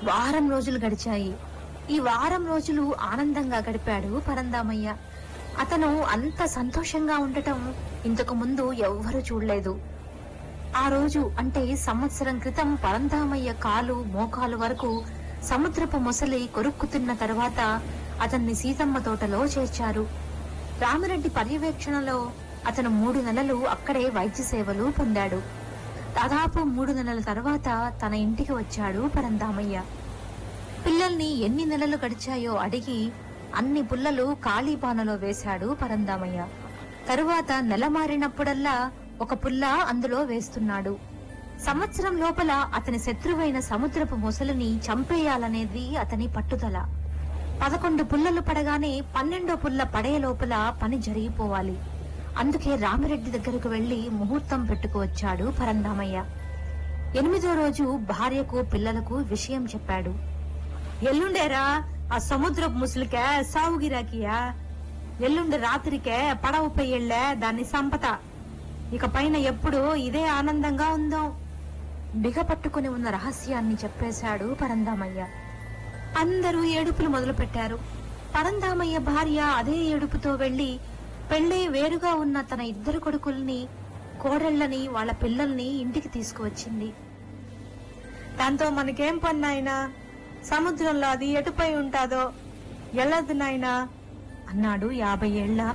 వారం రోజులు గడిచాయి ఈ వారం రోజులు ఆనందంగా గడిపాడు పరందామయ్య అతను అంత సంతోషంగా ఉండటం ఇంతకు ముందు ఎవ్వరూ చూడలేదు ఆ రోజు అంటే సంవత్సరం క్రితం పరంధామయ్య కాలు మోకాలు వరకు సముద్రపు మొసలి కొరుక్కుతున్న తర్వాత అతన్ని సీతమ్మ తోటలో చేర్చారు రామిరెడ్డి పర్యవేక్షణలో అతను మూడు నెలలు అక్కడే వైద్య సేవలు పొందాడు దాదాపు మూడు నెలల తర్వాత తన ఇంటికి వచ్చాడు పరంధామయ్య పిల్లల్ని ఎన్ని నెలలు గడిచాయో అడిగి అన్ని పుల్లలు ఖాళీ బాణలో వేశాడు పరందామయ్య తరువాత నెల మారినప్పుడల్లా ఒక పుల్ల అందులో వేస్తున్నాడు సంవత్సరం లోపల అతని శత్రువైన సముద్రపు మొసలిని చంపేయాలనేది అతని పట్టుదల పదకొండు పుల్లలు పడగానే పన్నెండో పుల్ల పడే లోపల పని జరిగిపోవాలి అందుకే రామిరెడ్డి దగ్గరకు వెళ్లి ముహూర్తం పెట్టుకువచ్చాడు పరందామయ్య ఎనిమిదో రోజు భార్యకు పిల్లలకు విషయం చెప్పాడు ఎల్లుండేరా ఆ సముద్రపు ముసలికే సావు గిరాకియా ఎల్లుండి రాత్రికే పడవపై ఎళ్ళే దాన్ని సంపత ఇక పైన ఎప్పుడు ఇదే ఆనందంగా ఉందో బిగపట్టుకుని ఉన్న రహస్యాన్ని చెప్పేశాడు పరందామయ్య అందరూ ఏడుపులు మొదలు పెట్టారు పరందామయ్య భార్య అదే ఏడుపుతో వెళ్లి పెళ్లి వేరుగా ఉన్న తన ఇద్దరు కొడుకుల్ని కోడళ్ళని వాళ్ళ పిల్లల్ని ఇంటికి తీసుకువచ్చింది దాంతో మనకేం పని నాయనా సముద్రంలో అది ఎటుపై ఉంటాదో ఎల్లదు నాయనా అన్నాడు యాభై ఏళ్ల